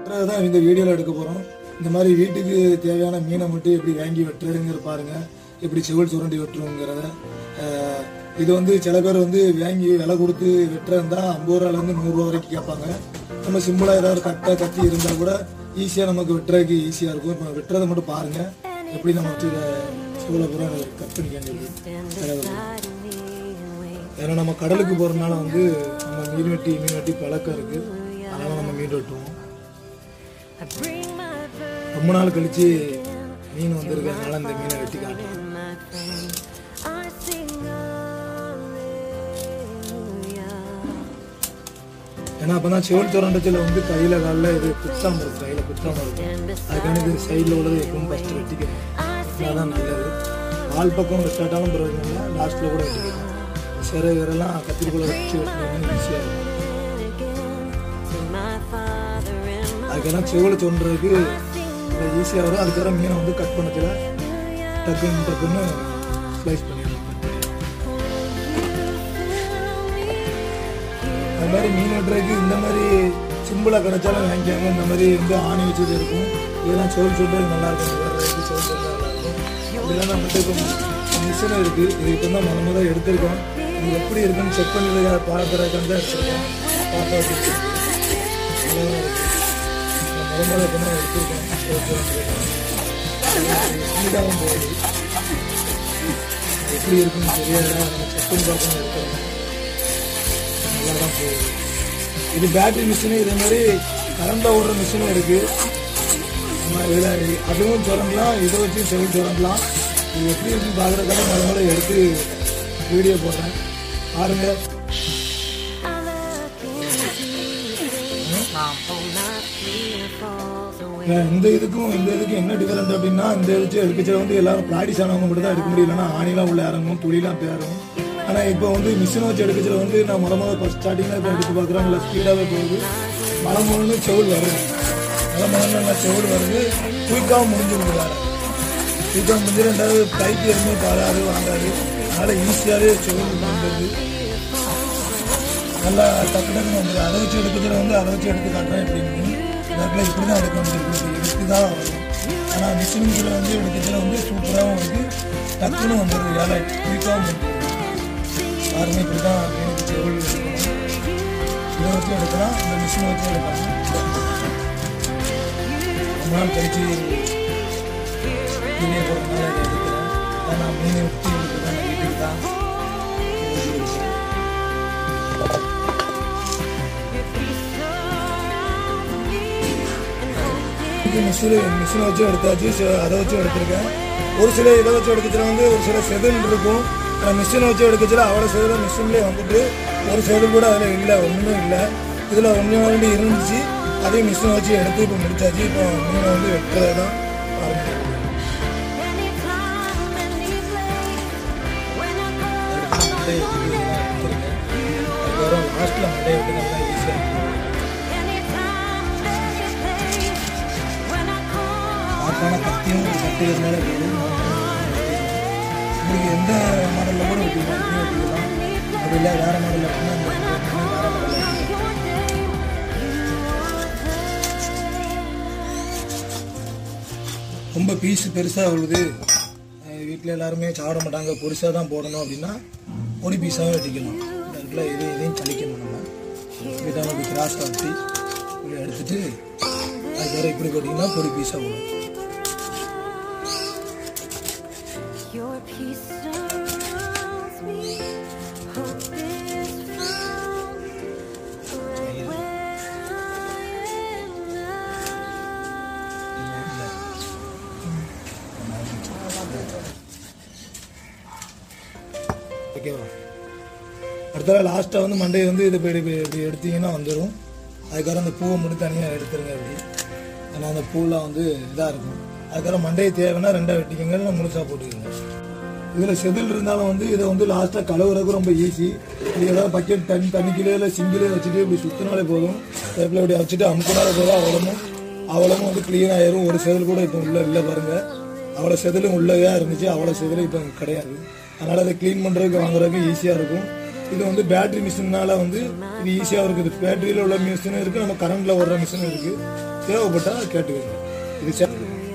தான் இந்த வீடியோவில் எடுக்க போகிறோம் இந்த மாதிரி வீட்டுக்கு தேவையான மீனை மட்டும் எப்படி வாங்கி வெட்டுறதுங்கிற பாருங்க எப்படி செவல் சுரண்டி வெட்டுறோங்கிறத அஹ், இது வந்து சில பேர் வந்து வாங்கி விலை கொடுத்து வெட்டுறதா ஐம்பது ரூபாலேருந்து நூறுரூவா வரைக்கும் கேட்பாங்க நம்ம சிம்பிளாக ஏதாவது கட்டை கத்தி இருந்தால் கூட ஈஸியாக நமக்கு வெட்டுறதுக்கு ஈஸியாக இருக்கும் இப்போ வெட்டுறதை மட்டும் பாருங்க எப்படி நம்ம வச்சு இதை செவலை பூரா கட் பண்ணிக்க ஏன்னா நம்ம கடலுக்கு போகிறதுனால வந்து நம்ம மீன் வெட்டி மீன் வெட்டி பழக்கம் இருக்குது அதனால நம்ம மீன் வெட்டுவோம் ரொம்ப நாள் கழிச்சு மீன் வந்திருக்கிறதுனால இந்த மீனை வெட்டி காட்டுறோம் ஏன்னா அப்பதான் செவல் சுரண்டத்தில் வந்து கையில காலில் இது குத்தாம இருக்கும் கையில குத்தாம இருக்கும் அதுக்கான இது சைடில் உள்ளது எப்பவும் ஃபர்ஸ்ட் வெட்டிக்கணும் அதான் நல்லது ஆள் பக்கம் வெட்டாட்டாலும் பிரயோஜனம் இல்லை லாஸ்ட்ல கூட வெட்டிக்கணும் சிறை இதெல்லாம் கத்திரிக்குள்ள வச்சு வெட்டினோம்னா ஈஸியாக இருக்கும் அதுக்கெல்லாம் செவல் சொல்றதுக்கு ஈஸியாக வரும் அதுக்கப்புறம் மீனை வந்து கட் பண்ணத்துல டக்குன்னு டக்குன்னு ஸ்லைஸ் பண்ணிடலாம் அது மாதிரி மீன் வெட்டுறதுக்கு இந்த மாதிரி சிம்பிளாக கிடைச்சாலும் வாங்கிக்காங்க இந்த மாதிரி வந்து ஆணி வச்சது இருக்கும் இதெல்லாம் சோல் சொல்றது நல்லா இருக்கும் வேறு சோல் சொல்றது நல்லா இருக்கும் இதெல்லாம் நம்மகிட்ட இப்போ மிஷினும் இருக்குது இது இப்போ தான் முத முத எடுத்திருக்கோம் இது எப்படி இருக்குன்னு செக் பண்ணி பார்க்குறதுக்காக தான் எடுத்திருக்கோம் பார்த்தா இருக்கு நல்லா தான் இருக்கு முத முத இப்போ தான் எடுத்திருக்கோம் ஸ்பீடாகவும் போகுது எப்படி இருக்குன்னு தெரியாது நம்ம செக் பண்ணி பார்க்கணும் எடுக்கிறோம் நல்லா தான் போகுது இது பேட்டரி மிஷினு இதே மாதிரி கரண்ட ஓடுற மிஷினும் இருக்கு நம்ம இதில் அதுவும் சுரண்டலாம் இதை வச்சு செவில் சுரண்டலாம் இது எப்படி இருக்குன்னு பார்க்குறதுக்காக முத முதல்ல எடுத்து வீடியோ போடுறேன் பாருங்க அஹ் இந்த இதுக்கும் இந்த இதுக்கும் என்ன டிஃபரெண்ட் அப்படின்னா இந்த வச்சு எடுக்கச்சில வந்து எல்லாரும் ப்ராக்டிஸ் ஆனவங்க மட்டும் தான் எடுக்க முடியும் இல்லைன்னா ஆணிலாம் உள்ள இறங்கும் துளிலாம் பேரும் ஆனால் இப்போ வந்து மிஷினை வச்சு எடுக்கச்சில வந்து நான் முத முதல்ல ஃபஸ்ட் ஸ்டார்டிங்கில் இப்போ எடுத்து பார்க்குறேன் நல்லா ஸ்பீடாகவே போகுது மழை முதல்ல செவில் வருது மழை முதல்ல நல்லா செவில் வருது குயிக்காகவும் முடிஞ்சிருது வேறு குயிக்காக முடிஞ்சு ரெண்டாவது கைக்கு எதுவுமே பாடாது வாங்காது அதனால் ஈஸியாகவே செவில் வந்துடுது நல்லா டக்கு டக்குன்னு வந்துடும் அதை வச்சு எடுக்கிறதுல வந்து அதை வச்சு எடுத்து காட்டுறேன் எப்படின்னு நேரத்தில் இப்படி தான் எடுக்க முடியும் இப்படி தான் வரும் ஆனால் மிஷினிங்கில் வந்து எடுக்கிறதுல வந்து சூப்பராகவும் இருக்குது டக்குன்னு வந்துடுது வேலை குயிக்காகவும் வந்துடுது யாருமே இப்படி தான் மீனுக்கு செவில் எடுக்கணும் இதை வச்சு எடுக்கலாம் இந்த மிஷினை வச்சு எடுக்கலாம் ரொம்ப நாள் கழிச்சு மீனே போடுறதுனால இதை எடுக்கிறேன் அதான் நான் மீனை விட்டு எடுக்கிறேன் வீட்டுக்கு தான் இது மிஷின் மிஷினை வச்சு எடுத்தாச்சு ச- அதை வச்சு எடுத்திருக்கேன் ஒரு சில இதை வச்சு எடுக்கச்சில வந்து ஒரு சில செதில் இருக்கும் மிஷினை வச்சு எடுக்கச்சில அவ்வளோ செதில் மிஷின்லேயே வந்துட்டு ஒரு செதில் கூட அதில் இல்லை ஒன்றுமே இல்லை இதில் ஒன்று வேண்டி இருந்துச்சு அதையும் மிஷினை வச்சு எடுத்து இப்போ முடிச்சாச்சு இப்போ மீனை வந்து வெட்டுறது தான் பாருங்க. மண்டை வெட்டி இதெல்லாம் எடுத்திருக்கேன் அதுக்கப்புறம் லாஸ்ட்டில் மண்டை வெட்டுனா ஈஸியாக இருக்கும் ஆப்பான கத்தியும் ஒரு கத்தி இருந்தால போதும் உங்களுக்கு எந்த மாடலில் கூட வெட்டிக்கலாம் இப்படியும் வெட்டிக்கலாம் அப்படி இல்லை வேறு மாடலில் வெட்டினா அந்த வெட்டினா வேறு மாடலில் ரொம்ப பீஸ் பெருசாக உள்ளது வீட்டில் எல்லாருமே சாப்பிட மாட்டாங்க பொரிசாக தான் போடணும் அப்படின்னா பொடி பீஸாகவும் வெட்டிக்கணும் இந்த இடத்துல இது இதையும் சலிக்கணும் நம்ம இதை அப்படி கிராஸ் வெட்டி இப்படி எடுத்துட்டு அதுக்கப்புறம் இப்படி போட்டிங்கன்னா பொடி பீஸாக வரும் Your peace surrounds me. Hope is found right where I am now. ஓகேவா அடுத்தது லாஸ்ட்டாக வந்து மண்டையை வந்து இது இப்படி இப்படி இப்படி எடுத்தீங்கன்னா வந்துடும் அதுக்கப்புறம் அந்த பூவை மட்டும் தனியாக எடுத்துருங்க அப்படி ஏன்னா அந்த பூலாம் வந்து இதாக இருக்கும் அதுக்கப்புறம் மண்டையை தேவைன்னா ரெண்டாக வெட்டிக்கங்க இல்லை முழுசாக போட்டுக்கோங்க இதில் செதில் இருந்தாலும் வந்து இதை வந்து லாஸ்ட்டாக கழுவுறதுக்கு ரொம்ப ஈஸி இது ஏதாவது பக்கெட் தண்ணி தண்ணிக்கிலே இல்லை சிங்கிலே வச்சுட்டு இப்படி சுற்றினாலே போதும் டேப்பில் இப்படி வச்சுட்டு அமுக்குனாலே போதும் அவ்வளவும் அவ்வளவும் வந்து க்ளீன் ஆயிரும் ஒரு செதில் கூட இப்போ உள்ள இல்லை பாருங்கள் அவ்வளோ செதிலும் உள்ளவே இருந்துச்சு அவ்வளோ செதிலும் இப்போ கிடையாது அதனால் அதை க்ளீன் பண்ணுறதுக்கு வாங்குறதுக்கு ஈஸியாக இருக்கும் இது வந்து பேட்டரி மிஷினால வந்து இது ஈஸியாக இருக்குது பேட்டரியில் உள்ள மிஷினும் இருக்குது நம்ம கரண்ட்ல ஓடுற மிஷினும் இருக்குது தேவைப்பட்டா கேட்டுக்கோங்க இது சே-